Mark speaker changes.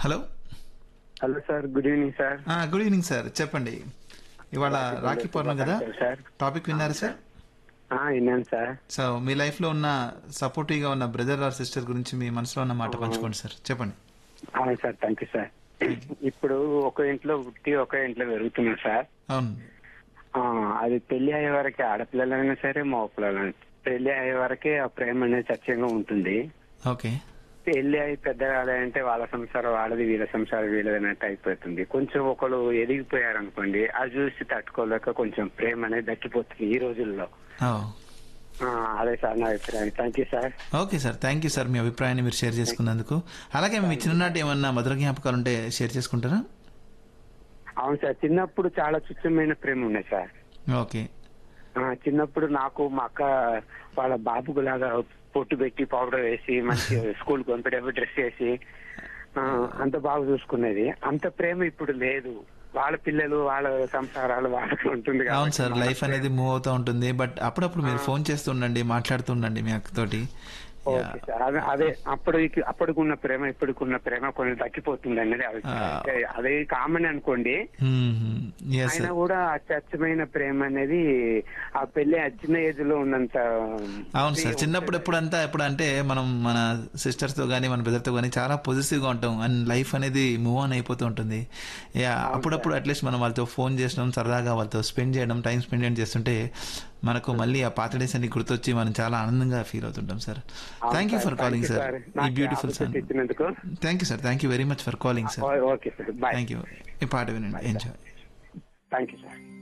Speaker 1: Hello
Speaker 2: hello sir good evening sir
Speaker 1: good evening sir చెప్పండి ఇవాళ రాఖీ పౌర్ణమి కదా
Speaker 2: సార్
Speaker 1: టాపిక్ విన్నారు సార్
Speaker 2: ఆ, విన్నాను సార్
Speaker 1: సో మీ లైఫ్ లో ఉన్న సపోర్టివ్ గా ఉన్న బ్రదర్ ఆర్ సిస్టర్ గురించి మీ మనసులో ఉన్న మాట పంచుకోండి సార్ చెప్పండి
Speaker 2: అవును సార్ థ్యాంక్ యూ సార్ ఇప్పుడు ఒక ఇంట్లో పుట్టి ఒక ఇంట్లో పెరుగుతున్నాం సార్
Speaker 1: అవును
Speaker 2: ఆ, అది పెళ్లి అయ్యే వరకే ఆడపిల్లలైనా సరే మగ పిల్లలైనా పెళ్లి అయ్యే వరకే ఆ ప్రేమ అనేది సత్యంగా ఉంటుంది
Speaker 1: ఓకే
Speaker 2: పెళ్లి అయి పెద్దగా అంటే వాళ్ళ సంసారం వాళ్ళది వీళ్ళ సంసారం వీళ్ళది అన్నట్టు అయిపోతుంది కొంచెం ఒకరు ఎదిగిపోయారు అనుకోండి అది చూసి తట్టుకోలేక కొంచెం ప్రేమ అనేది దక్కిపోతుంది ఈ రోజుల్లో
Speaker 1: ఓ.
Speaker 2: ఆ, అదే సార్ నా అభిప్రాయం thank you sir
Speaker 1: okay sir thank you sir మీ అభిప్రాయాన్ని మీరు షేర్ చేసుకున్నందుకు అలాగే మీ చిన్ననాటి ఏమన్నా మధుర జ్ఞాపకాలు ఉంటే షేర్ చేసుకుంటారా
Speaker 2: అవును సార్ చిన్నప్పుడు చాలా చుచ్చమైన ప్రేమ ఉన్నాయి సార్
Speaker 1: ఓకే
Speaker 2: ఆ, చిన్నప్పుడు నాకు మా అక్క వాళ్ళ బాబుకు లాగా పొట్టు పెట్టి పౌడర్ వేసి మంచి స్కూల్ పంపేటప్పుడు డ్రెస్ వేసి ఆ, అంత బాగా చూసుకునేది అంత ప్రేమ ఇప్పుడు లేదు వాళ్ళ పిల్లలు వాళ్ళ సంసారాలు వాళ్ళకి ఉంటుంది
Speaker 1: అవును
Speaker 2: కాబట్టి
Speaker 1: సార్
Speaker 2: మన
Speaker 1: లైఫ్ అనేది మూవ్ అవుతూ ఉంటుంది బట్ అప్పుడప్పుడు మీరు ఫోన్ చేస్తూ ఉండండి మాట్లాడుతూ ఉండండి మీ అక్కతోటి
Speaker 2: ఓకే సార్ అదే అదే అప్పటికి అప్పటికున్న ప్రేమ ఇప్పటికున్న ప్రేమ కొంచెం తగ్గిపోతుంది అనేది అభిప్రాయం.
Speaker 1: ఆ.
Speaker 2: అంటే అదే కామన్ అనుకోండి
Speaker 1: ఎస్
Speaker 2: అయినా కూడా అత్యచ్చమైన ప్రేమ అనేది ఆ పెళ్లి ఆ చిన్న ఏజ్ లో ఉన్నంత
Speaker 1: అవును సార్ చిన్నప్పుడు ఎప్పుడంతా ఎప్పుడు అంటే మనం మన సిస్టర్స్ తో కానీ మన బ్రదర్ తో కానీ చాలా పొజిటివ్ గా ఉంటాం అండ్ లైఫ్ అనేది మూవ్ ఆన్ అయిపోతూ ఉంటుంది యా అప్పుడప్పుడు అట్లీస్ట్ మనం వాళ్ళతో ఫోన్ చేసడం సరదాగా వాళ్ళతో స్పెండ్ చేయడం టైం స్పెండ్ చేస్తుంటే మనకు మళ్ళీ ఆ పాత డేస్ అన్ని గుర్తొచ్చి మనం చాలా ఆనందంగా ఫీల్ అవుతుంటాం sir thank you for calling sir ఈ బ్యూటిఫుల్ సార్
Speaker 2: ఇచ్చినందుకు
Speaker 1: thank you sir thank you very much for calling sir
Speaker 2: okay sir bye
Speaker 1: thank you ఈ పాట వినండి ఎంజాయ్
Speaker 2: థ్యాంక్ యూ సార్